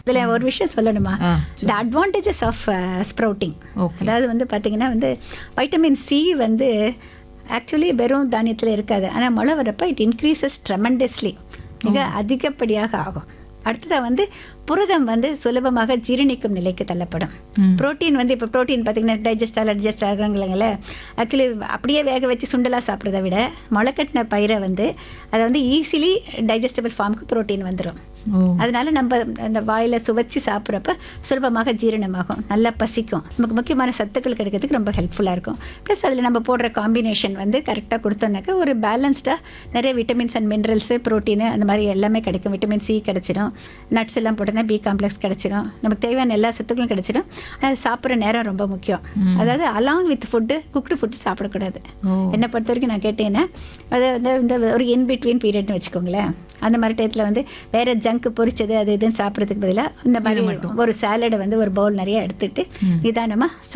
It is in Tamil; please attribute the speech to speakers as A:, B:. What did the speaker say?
A: இதில் ஒரு விஷயம் சொல்லணுமா
B: ah,
A: the advantages of sprouting
B: Okay.
A: அதாவது வந்து பார்த்தீங்கன்னா வந்து வைட்டமின் சி வந்து ஆக்சுவலி வெறும் தானியத்தில் இருக்காது ஆனால் மழை வரப்போ இட் இன்க்ரீசஸ் ட்ரெமண்டஸ்லி மிக அதிகப்படியாக ஆகும் அடுத்ததாக வந்து புரதம் வந்து சுலபமாக ஜீரணிக்கும் நிலைக்கு தள்ளப்படும் புரோட்டீன் வந்து இப்போ புரோட்டீன் பார்த்தீங்கன்னா டைஜஸ்ட் ஆகல டைஜஸ்ட் ஆகுறாங்களே ஆக்சுவலி அப்படியே வேக வச்சு சுண்டலாக சாப்பிட்றத விட முளைக்கட்டின பயிரை வந்து அதை வந்து ஈஸிலி டைஜஸ்டபிள் ஃபார்முக்கு புரோட்டீன் வந்துடும்
B: ஓ
A: அதனால நம்ம அந்த வாயில் சுவைச்சு சாப்பிட்றப்ப சுலபமாக ஜீரணமாகும் நல்லா பசிக்கும் நமக்கு முக்கியமான சத்துக்கள் கிடைக்கிறதுக்கு ரொம்ப ஹெல்ப்ஃபுல்லாக இருக்கும் ப்ளஸ் அதில் நம்ம போடுற காம்பினேஷன் வந்து கரெக்டாக கொடுத்தோன்னாக்கா ஒரு பேலன்ஸ்டாக நிறைய விட்டமின்ஸ் அண்ட் மினரல்ஸு ப்ரோட்டீனு அந்த மாதிரி எல்லாமே கிடைக்கும் விட்டமின் சி கிடைச்சிடும் நட்ஸ் எல்லாம் போட்டோன்னா பி காம்ப்ளெக்ஸ் கிடைச்சிடும் நமக்கு தேவையான எல்லா சத்துக்களும் கிடைச்சிடும் ஆனால் சாப்பிட்ற நேரம் ரொம்ப முக்கியம் அதாவது along with food cooked food சாப்பிடக்கூடாது
B: ஓ
A: என்னை பொறுத்த வரைக்கும் நான் கேட்டேன்னா அது வந்து இந்த ஒரு இன் பிட்வீன் பீரியட்னு வச்சுக்கோங்களேன் அந்த மாதிரி டயத்தில் வந்து வேற ஜங்க் பொரிச்சது அது இதுன்னு சாப்பிட்றதுக்கு பதிலாக இந்த மாதிரி ஒரு சாலடை வந்து ஒரு பவுல் நிறைய எடுத்துக்கிட்டு நிதானமாக